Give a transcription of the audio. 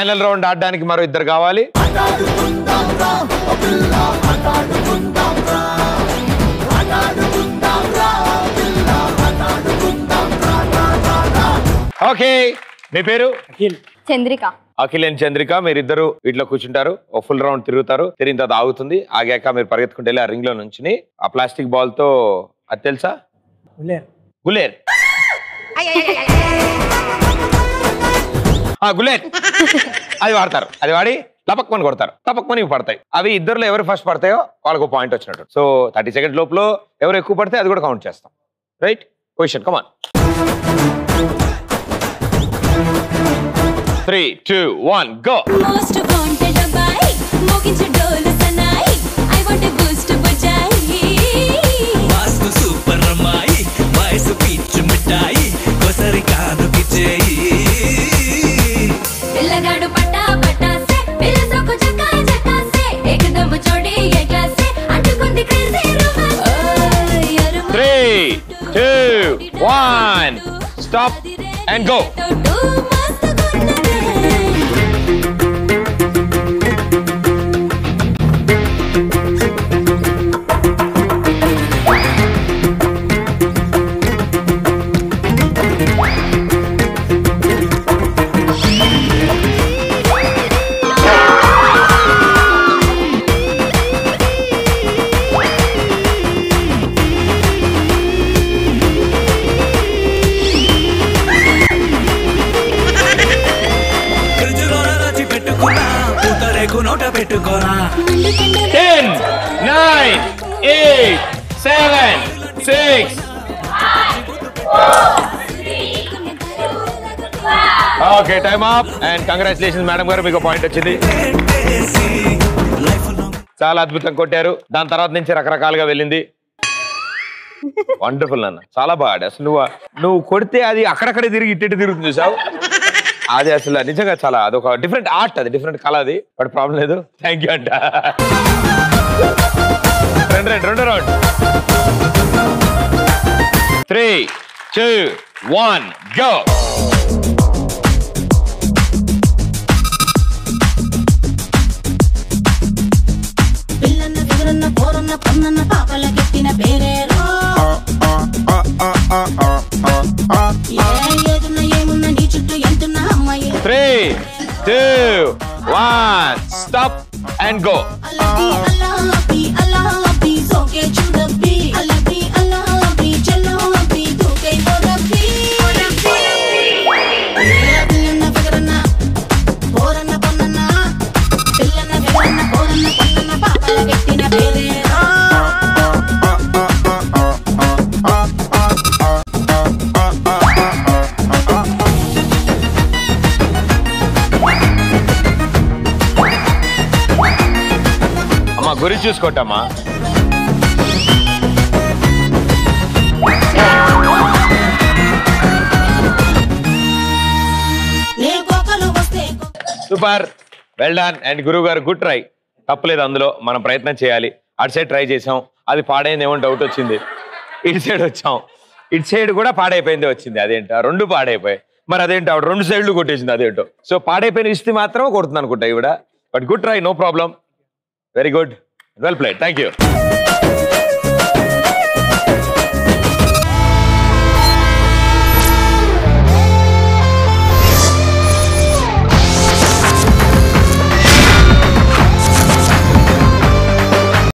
final round ఆడడానికి మరో ఇద్దరు కావాలి ఓకే మీ పేరు చంద్రిక అఖిల్ అండ్ చంద్రిక మీరిద్దరు వీటిలో కూర్చుంటారు ఓ ఫుల్ రౌండ్ తిరుగుతారు తిరిగిన తర్వాత ఆగుతుంది ఆగాక మీరు పరిగెత్తుకుంటే వెళ్ళి ఆ రింగ్ లో నుంచి ఆ ప్లాస్టిక్ బాల్ తో అది తెలుసా గులేర్ ఆ, గులేర్ అది వాడతారు అది వాడి టపక్మని కొడతారు టపక్మని ఇవి పడతాయి అవి ఇద్దరులో ఎవరు ఫస్ట్ పడతాయో వాళ్ళకు పాయింట్ వచ్చినట్టు సో థర్టీ సెకండ్స్ లోపల ఎవరు ఎక్కువ పడితే అది కూడా కౌంట్ చేస్తాం right question come on three two one go Most wanted అబ్బాయి మోగించు డోలు సన్నాయి I want a boost బజాయి వాస్తు సూపర్ అమ్మాయి వయసు పిచ్చు మిఠాయి కొసరి కానుకి చేయి పిల్లగాడు పట్టా పట్టాసే పిల్ల సొక్కు చక్కా చక్కాసే ఏకదమ్ చోడి ఏ క్లాసే అంటుకుంది crazy romance three two one stop and go ఫ్రిడ్జ్లో రాచి పెట్టుకున్నా పూతరేకు నోట పెట్టుకోనా ten nine eight seven six okay time up and congratulation madam గారు మీకు పాయింట్ వచ్చింది చాలా అద్భుతం కొట్టారు దాని తర్వాత నుంచి రకరకాలుగా వెళ్ళింది వండర్ఫుల్ అన్న చాలా బాగా అసలు నువ్వు నువ్వు కొడితే అది అక్కడక్కడే తిరిగి ఇట్టి తిరుగుతుంది చూసావు అది అసలు నిజంగా చాలా అదొక డిఫరెంట్ ఆర్ట్ అది డిఫరెంట్ కళ అది బట్ ప్రాబ్లం లేదు థ్యాంక్ యూ అంట రెండు రెండు రెండు round three two one go పిల్లన్న ఫిగరన్న పోరన్న పొన్నన్న పాపల కెట్టిన పేరేరో ఏ ఏదున్న ఏమున్న నీ చుట్టూ ఎంతున్న అమ్మాయి three two one stop and go అల్లబి అల్లబి అల్లబి సోకే చూడబ్బి అల్లబి అల్లబి చల్లబి దూకై పోరబ్బి పిల్లన్న ఫిగరన్న పోరన్న పొన్నన్న పిల్లన్న ఫిగరన్న పోరన్న పొన్నన్న పాపల కెట్టిన పేరేరో అమ్మా గురి చూసుకోటమ్మా నే కోకలు వస్తే సూపర్ వెల్ డన్ అండ్ గురువు గారు గుడ్ ట్రై తప్పలేదు అందులో మనం ప్రయత్నం చేయాలి అటు సైడ్ ట్రై చేసాం అది పాడైంది ఏమో డౌట్ వచ్చింది ఇటు సైడ్ వచ్చాం ఇటు సైడ్ కూడా పాడైపోయింది వచ్చింది అదేంటో ఆ రెండు పాడైపోయాయి మరి అదేంటో ఆవిడ రెండు సైడ్లు కొట్టేసింది అదేంటో సో పాడైపోయిన ఇస్తే మాత్రం కొడుతుంది అనుకుంటా ఈవిడ but good try no problem very good well played thank you